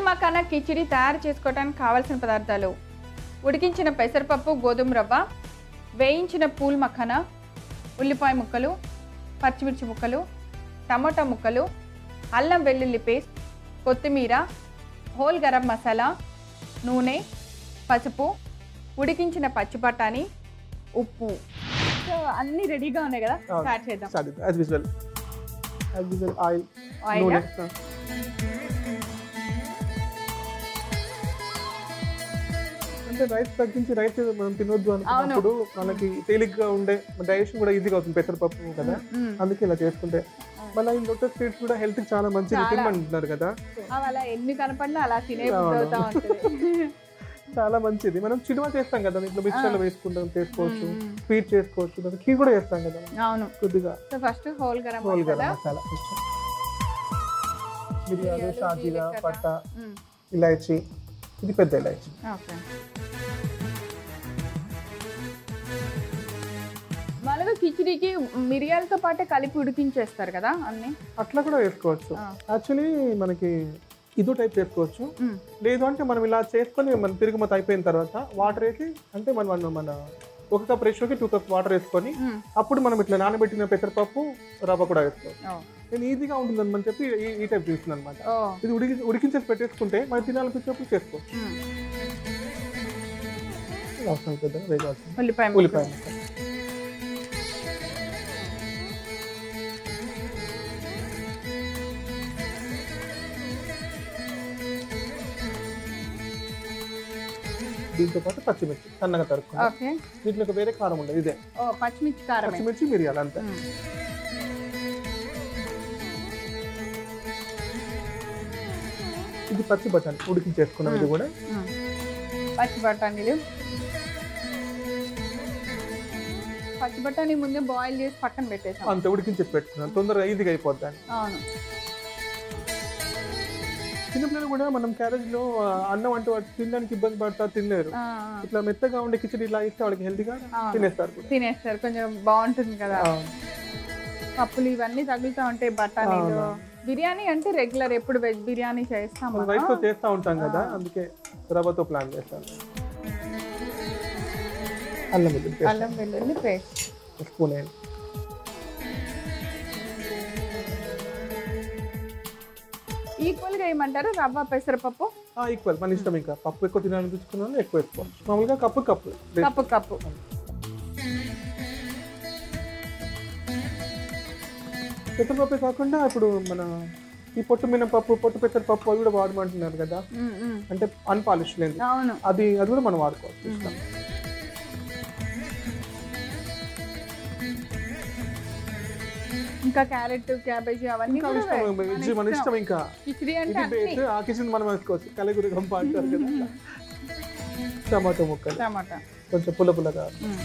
మకానా కిచిడి తయారు చేసుకోవడానికి కావాల్సిన పదార్థాలు ఉడికించిన పెసరపప్పు గోధుమ రవ్వ వేయించిన పూల్ మఖానా ఉల్లిపాయ ముక్కలు పచ్చిమిర్చి ముక్కలు టమాటా ముక్కలు అల్లం వెల్లుల్లి పేస్ట్ కొత్తిమీర హోల్ గరం మసాలా నూనె పసుపు ఉడికించిన పచ్చి బఠానీ ఉప్పు సో అన్నీ రెడీగా ఉన్నాయి కదా అవును. స్టార్ట్ చేద్దాం start as usual as usual oil Oil నూనె ఆ? అంటే రైస్ తగ్గించి రైస్ మనం తినొద్దు అనుకున్నప్పుడు మనకి తేలిగ్గా ఉండే డైజెషన్ కూడా ఈజీగా అవుతుంది పెసరపప్పు కదా మ్మ్. అందుకే ఇలా చేసుకుంటే మళ్ళీ ఈ లోటస్ సీడ్స్ కూడా హెల్త్ కి చాలా మంచిది చాలా. తినమంటున్నారు కదా అవి అలా ఎన్ని కనపడినా అలా తినే అవును. బుద్ధి అవుతా ఉంటుంది చాలా మంచిది మనం చిడువ చేస్తాం కదా ఇంట్లో మిక్చర్లో వేసుకుంటాం చేసుకోవచ్చు మ్మ్. స్వీట్ చేసుకోవచ్చు దానికి కీ కూడా చేస్తాం కదా అవును కొద్దిగా so first whole garam whole garam masala masala కొంచెం. మిరియాలు మిరియాలు, షాజీరా జీలకర్ర. పట్ట మ్మ్. ఇలాయచి ఇది పెద్ద ఇలాయచి ఓకే మామూలుగా కిచిడీకి మిరియాలతో పాటే కలిపి ఉడికించేస్తారు కదా అన్ని అట్లా కూడా వేసుకోవచ్చు ఆ. యాక్చువల్లీ మనకి ఇదో టైప్ చేసుకోవచ్చు మ్మ్. లేదు అంటే మనం ఇలా చేసుకొని మనం తిరుగుమత అయిపోయిన తర్వాత వాటర్ వేసి అంటే మనం మన- మన ఒక కప్ రేషియోకి టూ కప్ వాటర్ వేసుకొని మ్మ్. అప్పుడు మనం ఇట్లా నానబెట్టిన పెసరపప్పు రవ్వ కూడా వేసుకోవచ్చు ఓ. నేను ఈజీగా ఉంటుందని మనం చెప్పి ఈ- ఈ టైప్ చేస్తుంది అనమాట ఓ. ఇది ఉడికి ఉడికించేసి పెట్టేసుకుంటే మనం తినాలనిపించినప్పుడు చేసుకోవచ్చు మ్మ్. ఇది అవసరం పెద్దగా వేయవలసింది ఉల్లిపాయ ముక్కలు. ఉల్లిపాయ ముక్కలు. దీంతో పాటు పచ్చిమిర్చి సన్నగా తరుక్కుని ఓకే దీంట్లో ఒక వేరే కారం ఉండదు ఇదే ఓ పచ్చిమిర్చి కారమే పచ్చిమిర్చి మిరియాలు అంతే మ్మ్. ఇది పచ్చి బఠానీ ఉడికించేసుకున్నాం ఇది కూడా మ్మ్. పచ్చి బఠానీలు పచ్చి బఠానీ ముందే బాయిల్ చేసి పక్కన పెట్టేసాం అంత ఉడికించేసి పెట్టుకున్నాం తొందరగా ఈజీగా అయిపోద్ది అని అవును చిన్నపిల్లలు కూడా మనం క్యారేజ్ లో ఆ, అన్నం అంటే వాటి తినడానికి ఇబ్బంది పడతా తినలేరు ఆ, ఆ. ఇట్లా మెత్తగా ఉండే కిచడి ఇలా ఇస్తే వాళ్ళకి హెల్తీగా అవును. తినేస్తారు కూడా తినేస్తారు కొంచెం బాగుంటుంది కదా ఆ, పప్పులు ఇవన్నీ తగులుతూ ఉంటాయి బఠానీలు బిర్యానీ అంటే రెగ్యులర్ ఎప్పుడు వెజ్ బిర్యానీ చేస్తాం మనం మనం. రైస్ తో చేస్తూ ఉంటాం కదా అందుకే రవ్వతో ప్లాన్ చేస్తాను అల్లం వెల్లుల్లి పేస్ట్ అల్లం వెల్లుల్లి పేస్ట్ స్పూన్ వేయండి ఈక్వల్ గా ఏమంటారు రవ్వ పెసరపప్పు ఈక్వల్ మన ఇష్టం ఇంకా పప్పు ఎక్కువ తినాలనిపించుకున్నాను ఎక్కువ వేసుకోవచ్చు మామూలుగా కప్పు కప్పు కప్పు కప్పు పెసరపప్పే కాకుండా ఇప్పుడు మన ఈ పొట్టు మినపప్పు పొట్టు పెసరపప్పు అవి కూడా వాడమంటున్నారు కదా ఉమ్, ఉమ్. అంటే అన్పాలిష్ లేదు అవును అది అది కూడా మనం వాడుకోవచ్చు ఇష్టం ఇంకా క్యారెట్ క్యాబేజీ అవన్నీ ఇంకా కూడా ఇష్టం మన వెజ్ మన ఇష్టం ఇంకా కిచిడి అంటే ఇది అన్ని బేస్ ఆ కిచెన్ మనం వేసుకోవచ్చు కలగురి గంప అంటారు కదా అట్లా. టమాటో ముక్కలు టమాటా కొంచెం పుల్ల పుల్లగా ఉమ్.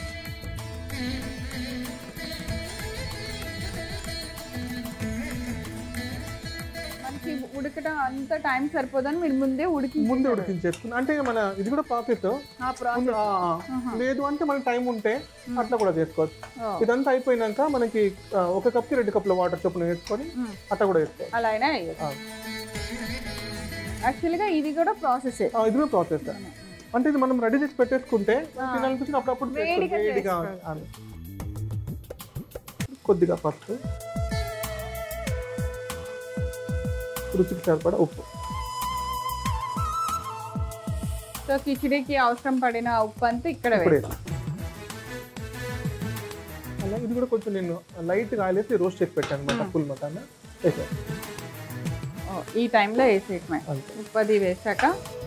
మనకి ఉడకడం అంత టైం సరిపోదని మీరు ముందే ఉడికి ముందే ఉడికించేసుకుని అంటే మన ఇది కూడా ప్రాసెస్ ఆ ప్రాసెస్ లేదు అంటే మనకి టైం ఉంటే అట్లా కూడా చేసుకోవచ్చు ఓ. ఇదంతా అయిపోయినాక మనకి ఆ, ఒక కప్కి రెండు కప్పుల వాటర్ చొప్పున వేసుకొని ఉమ్. అట్లా కూడా వేసుకోవచ్చు అలా అయినా వేయచ్చు యాక్చువల్గా ఇది కూడా ప్రాసెస్ ఆ, ఇది కూడా ప్రాసెస్ అంటే ఇది మనం రెడీ చేసి పెట్టేసుకుంటే తినాలనిపించిన అప్పుడప్పుడు చేసుకోవచ్చు. వేడిగా వేడిగా అని. కొద్దిగా పసుపు రుచికి సరిపడా ఉప్పు సో కిచిడీకి అవసరం పడిన ఉప్పు అంతా ఇక్కడ ఇప్పుడు వేయాలి అలా ఇది కూడా కొంచెం నేను లైట్గా ఆయిల్ వేసి రోస్ట్ చేసి పెట్టాను అనమాట ఫుల్ మటన్ వేసాను ఓ, ఈ టైంలో వేసేయటమే అంతే ఉప్పు అది వేసాక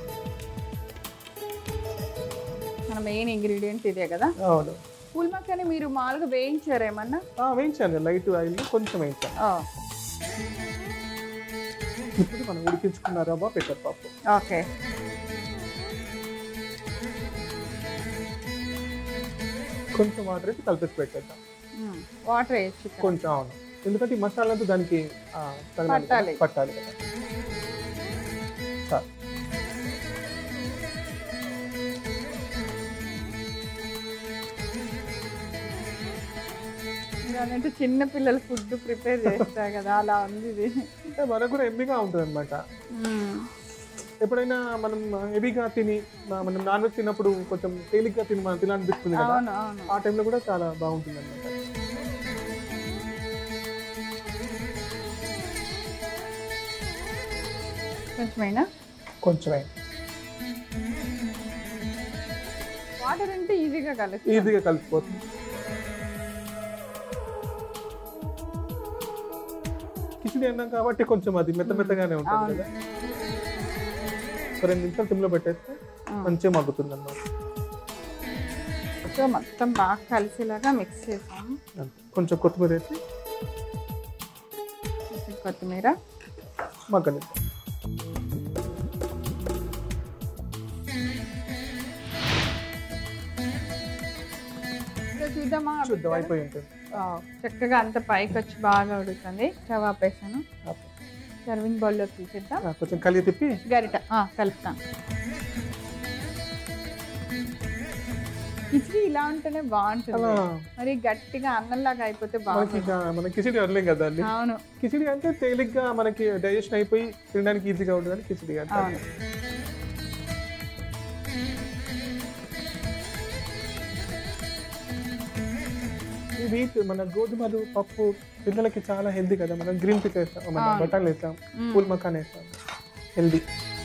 మన మెయిన్ ఇంగ్రీడియంట్ ఇదే కదా అవును పూల్ మక్కని మీరు మామూలుగా వేయించారు ఏమన్నా ఆ, వేయించాను లైట్ ఆయిల్ కొంచెం వేయించాను ఓ, ఇప్పుడు మనం ఉడికించుకున్న రవ్వ పెసరపప్పు ఓకే కొంచెం వాటర్ వేసి కలిపేసి పెట్టేద్దాం మ్మ్. వాటర్ వేసి ఇక్కడ. కొంచెం అవును ఎందుకంటే ఈ మసాలా అంతా దానికి ఆ, తగినంత పట్టాలి. పట్టాలి కదా చాలు. అంటే చిన్న పిల్లలు ఫుడ్ ప్రిపేర్ చేస్తా కదా అలా ఉంది ఇది అంటే మనకు కూడా ఎమ్మిగా ఉంటుంది అనమాట మ్మ్. ఎప్పుడైనా మనం హెవీగా తిని మా- మనం నాన్ వెజ్ తిన్నప్పుడు కొంచెం తేలిగ్గా తిని మనం తినాలనిపిస్తుంది కదా అవును అవును ఆ టైంలో కూడా చాలా బాగుంటుంది అనమాట కొంచెమైనా కొంచెమే వాటర్ అంటే ఈజీగా కలుస్తుంది ఈజీగా కలిసిపోతుంది కిచిడి అన్నాం కాబట్టి కొంచెం అది మెత్త మెత్తగానే ఉంటుంది అవును. కదా ఒక రెండు నిమిషాలు సిమ్లో పెట్టేస్తే మంచిగా మగ్గుతుంది అన్నమాట సో మొత్తం బాగా కలిసేలాగా మిక్స్ చేసాము అంతే. కొంచెం కొత్తిమీర వేసి కొంచెం కొత్తిమీర మగ్గని ఇంకా చూద్దామా చూద్దాం అయిపోయి ఉంటుంది ఆ, చక్కగా అంత పైకి వచ్చి బాగా ఉడుకుతుంది స్టవ్ ఆపేసాను సర్వింగ్ బౌల్లోకి తీసేద్దాం ఆ, కొంచెం కలిగి తిప్పి గరిట ఆ, కలుపుతాం కిచిడి ఇలా ఉంటేనే బాగుంటుంది అలా మరి గట్టిగా అన్నంలాగా అయిపోతే మనకి బాగుంటుంది ఇంకా మన కిచిడి అనలేం కదా అండి అవును కిచిడి అంటే తేలిగ్గా మనకి డైజెషన్ అయిపోయి తినడానికి ఈజీగా ఉంటుంది కిచిడి అంటే అవును ఈ వీట్ మన గోధుమలు పప్పు పిల్లలకి చాలా హెల్దీ కదా మనం గ్రీన్ పీస్ వేస్తాం మన అవును. బఠాలు వేస్తాం మ్మ్. పూల్ మకాన్ వేస్తాం హెల్దీ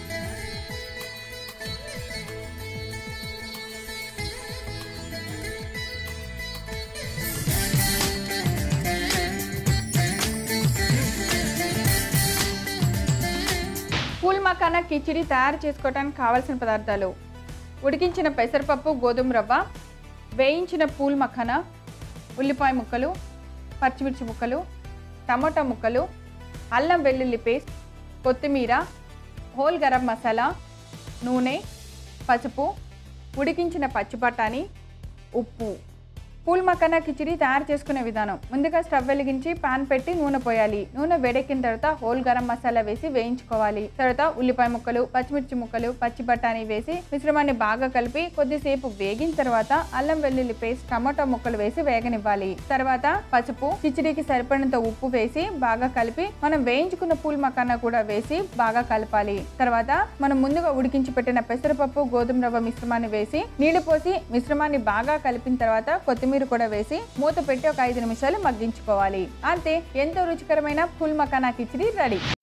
పూల్ మకానా కిచిడి తయారు చేసుకోవడానికి కావాల్సిన పదార్థాలు ఉడికించిన పెసరపప్పు గోధుమ రవ్వ వేయించిన పూల్ మఖానా ఉల్లిపాయ ముక్కలు పచ్చిమిర్చి ముక్కలు టమాటా ముక్కలు అల్లం వెల్లుల్లి పేస్ట్ కొత్తిమీర హోల్ గరం మసాలా నూనె పసుపు ఉడికించిన పచ్చి బఠానీ ఉప్పు పూల్ మకానా కిచిడి తయారు చేసుకునే విధానం ముందుగా స్టవ్ వెలిగించి పాన్ పెట్టి నూనె పోయాలి నూనె వేడెక్కిన తర్వాత హోల్ గరం మసాలా వేసి వేయించుకోవాలి తర్వాత ఉల్లిపాయ ముక్కలు పచ్చిమిర్చి ముక్కలు పచ్చి బఠానీ వేసి మిశ్రమాన్ని బాగా కలిపి కొద్దిసేపు వేగిన తర్వాత అల్లం వెల్లుల్లి పేస్ట్ టమాటా ముక్కలు వేసి వేగనివ్వాలి తర్వాత పసుపు కిచిడికి సరిపడినంత ఉప్పు వేసి బాగా కలిపి మనం వేయించుకున్న పూల్ మకానా కూడా వేసి బాగా కలపాలి తర్వాత మనం ముందుగా ఉడికించి పెట్టిన పెసరపప్పు గోధుమ రవ్వ మిశ్రమాన్ని వేసి నీళ్లు పోసి మిశ్రమాన్ని బాగా కలిపిన తర్వాత కొత్తిమీర కూడా వేసి మూత పెట్టి ఒక ఐదు నిమిషాలు మగ్గించుకోవాలి అంతే ఎంతో రుచికరమైన ఫుల్ మకానా కిచిడి రెడీ